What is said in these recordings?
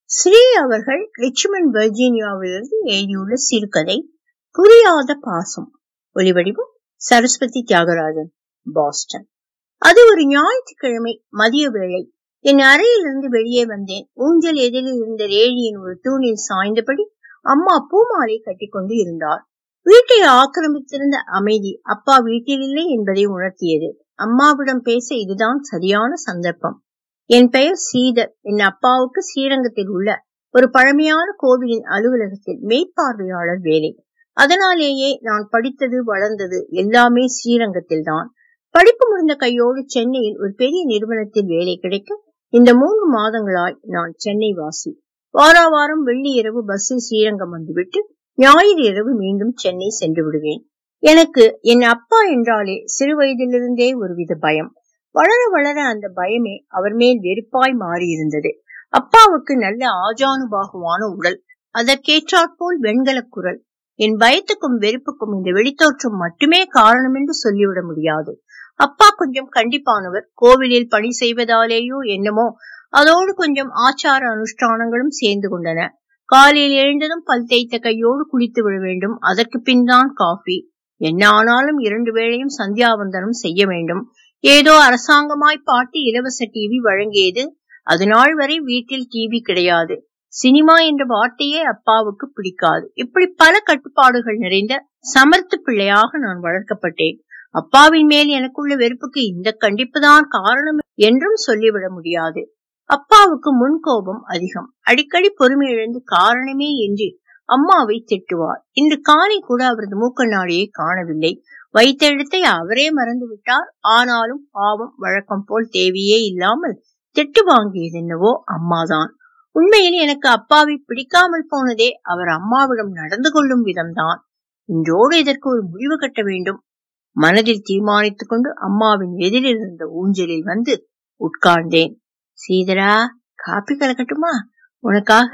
ஸ்ரீ அவர்கள் ரிச்மண்ட் வர்ஜீனியாவிலிருந்து எழுதியுள்ள சிறுகதை புரியாத பாசம் ஒலிவடிவம் சரஸ்வதி தியாகராஜன் பாஸ்டன் அது ஒரு ஞாயிற்றுக்கிழமை மதிய வேளை என் அறையிலிருந்து வெளியே வந்தேன் ஊஞ்சல் எதிரில் இருந்த ரேழியின் ஒரு தூணில் சாய்ந்தபடி அம்மா பூமாலை கட்டிக்கொண்டு இருந்தார் வீட்டை ஆக்கிரமித்திருந்த அமைதி அப்பா வீட்டில் இல்லை என்பதை உணர்த்தியது அம்மாவிடம் பேச இதுதான் சரியான சந்தர்ப்பம் என் பெயர் சீதர் என் அப்பாவுக்கு ஸ்ரீரங்கத்தில் உள்ள ஒரு பழமையான கோவிலின் அலுவலகத்தில் மேற்பார்வையாளர் வேலை அதனாலேயே நான் படித்தது வளர்ந்தது எல்லாமே ஸ்ரீரங்கத்தில் தான் படிப்பு முடிந்த கையோடு சென்னையில் ஒரு பெரிய நிறுவனத்தில் வேலை கிடைக்க இந்த மூன்று மாதங்களாய் நான் சென்னை வாசி வாரா வாரம் வெள்ளி இரவு பஸ்ஸில் ஸ்ரீரங்கம் வந்துவிட்டு ஞாயிறு இரவு மீண்டும் சென்னை சென்று விடுவேன் எனக்கு என் அப்பா என்றாலே சிறு வயதிலிருந்தே ஒருவித பயம் வளர வளர அந்த பயமே அவர் மேல் வெறுப்பாய் மாறியிருந்தது அப்பாவுக்கு நல்ல ஆஜானுபாகுவான உடல் அதற்கேற்றாற்போல் வெண்கல குரல் என் பயத்துக்கும் வெறுப்புக்கும் இந்த வெளித்தோற்றம் மட்டுமே காரணம் என்று சொல்லிவிட முடியாது அப்பா கொஞ்சம் கண்டிப்பானவர் கோவிலில் பணி செய்வதாலேயோ என்னமோ அதோடு கொஞ்சம் ஆச்சார அனுஷ்டானங்களும் சேர்ந்து கொண்டன காலையில் எழுந்ததும் பல் தேய்த்த கையோடு குளித்து விட வேண்டும் அதற்கு பின் தான் காஃபி என்ன ஆனாலும் இரண்டு வேளையும் சந்தியாவந்தனம் செய்ய வேண்டும் ஏதோ அரசாங்கமாய் பாட்டு இலவச டிவி வழங்கியது அது நாள் வரை வீட்டில் டிவி கிடையாது சினிமா என்ற வார்த்தையே அப்பாவுக்கு பிடிக்காது இப்படி பல கட்டுப்பாடுகள் நிறைந்த சமர்த்த பிள்ளையாக நான் வளர்க்கப்பட்டேன் அப்பாவின் மேல் எனக்குள்ள வெறுப்புக்கு இந்த கண்டிப்பு தான் காரணம் என்றும் சொல்லிவிட முடியாது அப்பாவுக்கு முன்கோபம் அதிகம் அடிக்கடி பொறுமை இழந்து காரணமே என்று அம்மாவை திட்டுவார் இன்று காலை கூட அவரது மூக்கண்ணாடியை காணவில்லை வைத்த இடத்தை அவரே மறந்து விட்டார் ஆனாலும் பாவம் வழக்கம் போல் தேவையே இல்லாமல் திட்டு வாங்கியது என்னவோ அம்மாதான் உண்மையில் எனக்கு அப்பாவை பிடிக்காமல் போனதே அவர் அம்மாவிடம் நடந்து கொள்ளும் விதம்தான் இன்றோடு இதற்கு ஒரு முடிவு கட்ட வேண்டும் மனதில் தீர்மானித்துக் கொண்டு அம்மாவின் எதிரில் இருந்த ஊஞ்சலில் வந்து உட்கார்ந்தேன் சீதரா காப்பி கலக்கட்டுமா உனக்காக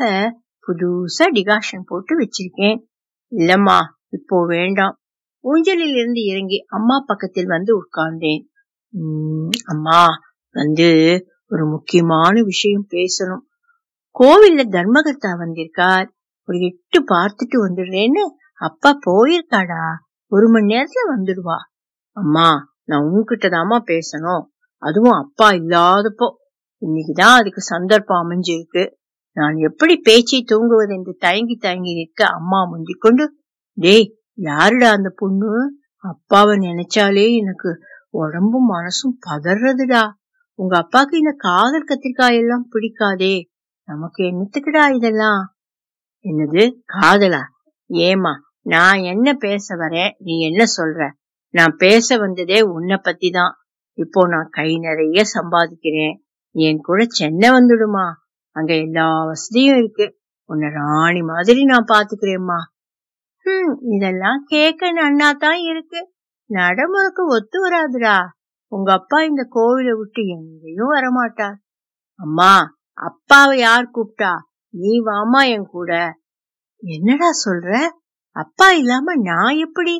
புதுசா டிகாஷன் போட்டு வச்சிருக்கேன் இல்லம்மா இப்போ வேண்டாம் ஊஞ்சலில் இருந்து இறங்கி அம்மா பக்கத்தில் வந்து உட்கார்ந்தேன் உம் அம்மா வந்து ஒரு முக்கியமான விஷயம் பேசணும் கோவில்ல தர்மகர்த்தா வந்திருக்கார் ஒரு எட்டு பார்த்துட்டு வந்துடுறேன்னு அப்பா போயிருக்காடா ஒரு மணி நேரத்துல வந்துடுவா அம்மா நான் உன்கிட்ட தாமா பேசணும் அதுவும் அப்பா இல்லாதப்போ இன்னைக்குதான் அதுக்கு சந்தர்ப்பம் அமைஞ்சிருக்கு நான் எப்படி பேச்சை தூங்குவது என்று தயங்கி தயங்கி நிற்க அம்மா முந்திக் கொண்டு டேய் யாருடா அந்த பொண்ணு அப்பாவை நினைச்சாலே எனக்கு உடம்பும் மனசும் பதறதுடா உங்க அப்பாக்கு இந்த காதல் கத்திரிக்காய் எல்லாம் பிடிக்காதே நமக்கு என்னத்துக்குடா இதெல்லாம் என்னது காதலா ஏமா நான் என்ன பேச வரேன் நீ என்ன சொல்ற நான் பேச வந்ததே உன்னை பத்தி தான் இப்போ நான் கை நிறைய சம்பாதிக்கிறேன் என் கூட சென்னை வந்துடுமா அங்க எல்லா வசதியும் இருக்கு உன்னை ராணி மாதிரி நான் பாத்துக்கிறேம்மா ஹம் இதெல்லாம் கேட்க நன்னா தான் இருக்கு நடைமுறைக்கு ஒத்து வராதுடா உங்க அப்பா இந்த கோவிலை விட்டு எங்கேயும் வரமாட்டார் அம்மா அப்பாவை யார் கூப்பிட்டா நீ வாமா என் கூட என்னடா சொல்ற அப்பா இல்லாம நான் எப்படி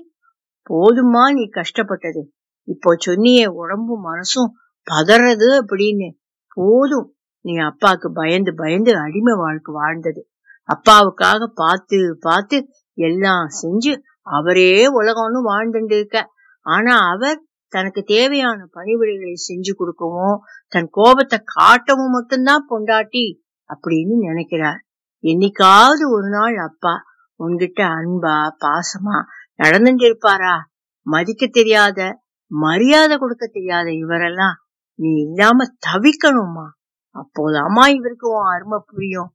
போதுமா நீ கஷ்டப்பட்டது இப்போ சொன்னியே உடம்பும் மனசும் பதறது அப்படின்னு போதும் நீ அப்பாக்கு பயந்து பயந்து அடிமை வாழ்க்கை வாழ்ந்தது அப்பாவுக்காக பார்த்து பார்த்து எல்லாம் செஞ்சு அவரே உலகம்னு வாழ்ந்துட்டு இருக்க ஆனா அவர் தனக்கு தேவையான பணிவிடைகளை செஞ்சு கொடுக்கவும் தன் கோபத்தை காட்டவும் மட்டும்தான் பொண்டாட்டி அப்படின்னு நினைக்கிறார் என்னைக்காவது ஒரு நாள் அப்பா உன்கிட்ட அன்பா பாசமா நடந்துட்டு இருப்பாரா மதிக்க தெரியாத மரியாதை கொடுக்க தெரியாத இவரெல்லாம் நீ இல்லாம தவிக்கணுமா அப்போதாமா இவருக்கு உன் அருமை புரியும்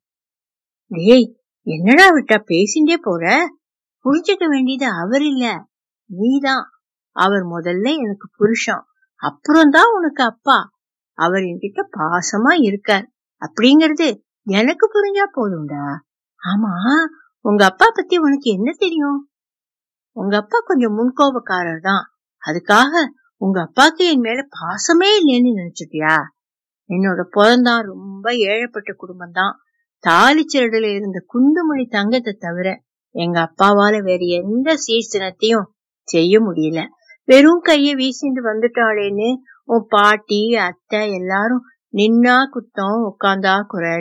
டேய் என்னடா விட்டா பேசிண்டே போற புரிஞ்சுக்க வேண்டியது அவர் இல்ல நீதான் அவர் முதல்ல எனக்கு புருஷன் அப்புறம்தான் உனக்கு அப்பா அவர் என்கிட்ட பாசமா இருக்கார் அப்படிங்கறது எனக்கு புரிஞ்சா போதும்டா ஆமா உங்க அப்பா பத்தி உனக்கு என்ன தெரியும் உங்க அப்பா கொஞ்சம் முன்கோபக்காரர் தான் அதுக்காக உங்க அப்பாக்கு என் மேல பாசமே இல்லைன்னு நினைச்சிட்டியா என்னோட பிறந்தான் ரொம்ப ஏழைப்பட்ட குடும்பம் தான் தாலிச்சரடுல இருந்த குண்டுமணி தங்கத்தை தவிர எங்க அப்பாவால வேற எந்த சீர்தினத்தையும் செய்ய முடியல வெறும் கைய வீசிட்டு வந்துட்டாளேன்னு உன் பாட்டி அத்தை எல்லாரும் நின்னா குத்தம் உட்காந்தா குறைன்னு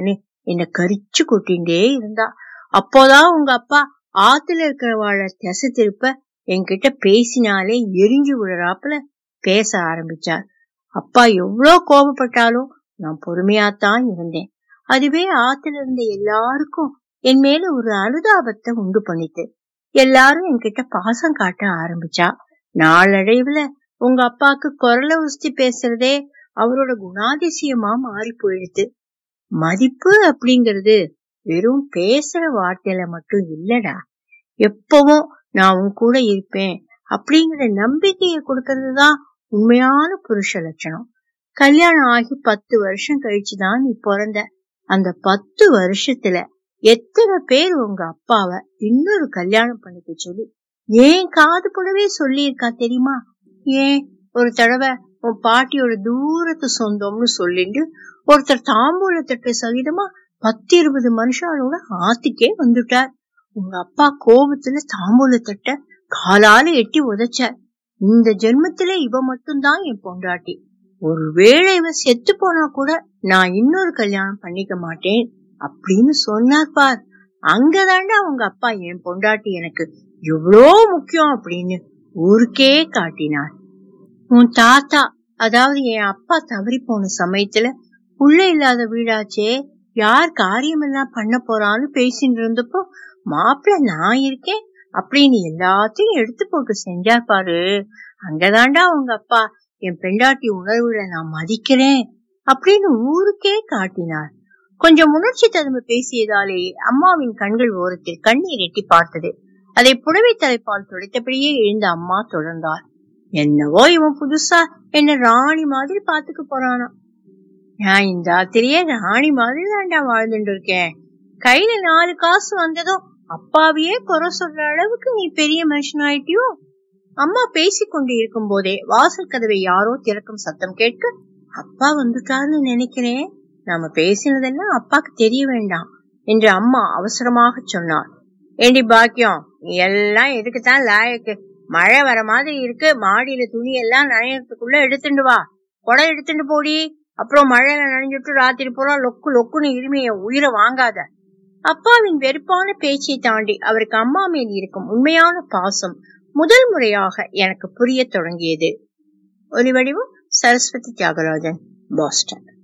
என்ன கரிச்சு கொட்டிண்டே இருந்தா அப்போதான் உங்க அப்பா ஆத்துல இருக்கிறவாழ திசை திருப்ப என்கிட்ட பேசினாலே எரிஞ்சு விடுறாப்புல பேச ஆரம்பிச்சார் அப்பா எவ்வளோ கோபப்பட்டாலும் நான் பொறுமையாத்தான் இருந்தேன் அதுவே ஆத்துல இருந்த எல்லாருக்கும் என் மேல ஒரு அனுதாபத்தை உண்டு பண்ணிட்டு எல்லாரும் என்கிட்ட பாசம் காட்ட ஆரம்பிச்சா நாளடைவுல உங்க அப்பாக்கு குரலை உஸ்தி பேசுறதே அவரோட குணாதிசயமா மாறி போயிடுது மதிப்பு அப்படிங்கிறது வெறும் பேசுற வார்த்தையில மட்டும் இல்லடா எப்பவும் நான் உன் கூட இருப்பேன் அப்படிங்கிற நம்பிக்கையை கொடுக்கறது தான் உண்மையான புருஷ லட்சணம் கல்யாணம் ஆகி பத்து வருஷம் கழிச்சுதான் நீ பிறந்த அந்த பத்து வருஷத்துல எத்தனை பேர் உங்க அப்பாவை இன்னொரு கல்யாணம் பண்ணிக்க சொல்லி ஏன் காது கூடவே சொல்லியிருக்கா தெரியுமா ஏன் ஒரு தடவை உன் பாட்டியோட தூரத்து சொந்தம்னு சொல்லிட்டு ஒருத்தர் தாம்பூல தட்டு சகிதமா பத்து இருபது மனுஷாலோட ஆத்துக்கே வந்துட்டார் உங்க அப்பா கோபத்துல தாம்பூல தட்ட காலால எட்டி உதைச்சார் இந்த ஜென்மத்துல இவ மட்டும்தான் என் பொண்டாட்டி ஒருவேளை இவ செத்து போனா கூட நான் இன்னொரு கல்யாணம் பண்ணிக்க மாட்டேன் அப்படின்னு சொன்னார் பார் அங்கதாண்டா உங்க அப்பா என் பொண்டாட்டி எனக்கு எவ்வளோ முக்கியம் அப்படின்னு ஊருக்கே காட்டினார் உன் தாத்தா அதாவது என் அப்பா தவறி போன சமயத்துல உள்ள இல்லாத வீடாச்சே யார் காரியமெல்லாம் பண்ண போறான்னு பேசிட்டு இருந்தப்போ மாப்பிள்ள நான் இருக்கேன் அப்படின்னு எல்லாத்தையும் எடுத்து போட்டு செஞ்சார் பாரு அங்கதாண்டா உங்க அப்பா என் பெண்டாட்டி உணர்வுல நான் மதிக்கிறேன் அப்படின்னு ஊருக்கே காட்டினார் கொஞ்சம் உணர்ச்சி ததும்பு பேசியதாலே அம்மாவின் கண்கள் ஓரத்தில் கண்ணீர் எட்டி பார்த்தது அதை புடவை தலைப்பால் துடைத்தபடியே எழுந்த அம்மா தொடர்ந்தார் என்னவோ இவன் புதுசா என்ன ராணி மாதிரி பாத்துக்க போறானா நான் இந்த ஆத்திரியே ராணி மாதிரி தாண்டா வாழ்ந்துட்டு இருக்கேன் கையில நாலு காசு வந்ததும் அப்பாவையே குறை சொல்ற அளவுக்கு நீ பெரிய மனுஷன் ஆயிட்டியோ அம்மா பேசிக் கொண்டு இருக்கும் போதே வாசல் கதவை யாரோ திறக்கும் சத்தம் கேட்க அப்பா வந்துட்டாருன்னு நினைக்கிறேன் நாம பேசினதெல்லாம் அப்பாக்கு தெரிய வேண்டாம் என்று அம்மா அவசரமாக சொன்னார் ஏண்டி பாக்கியம் நீ எல்லாம் எதுக்குத்தான் லாயக்கு மழை வர மாதிரி இருக்கு மாடியில துணி எல்லாம் நனையறதுக்குள்ள எடுத்துட்டு வா குடம் எடுத்துட்டு போடி அப்புறம் மழையில நனைஞ்சிட்டு ராத்திரி பூரா லொக்கு லொக்குன்னு இருமைய உயிரை வாங்காத அப்பாவின் வெறுப்பான பேச்சை தாண்டி அவருக்கு அம்மா மேல் இருக்கும் உண்மையான பாசம் முதல் முறையாக எனக்கு புரிய தொடங்கியது ஒலி வடிவம் சரஸ்வதி தியாகராஜன் பாஸ்டன்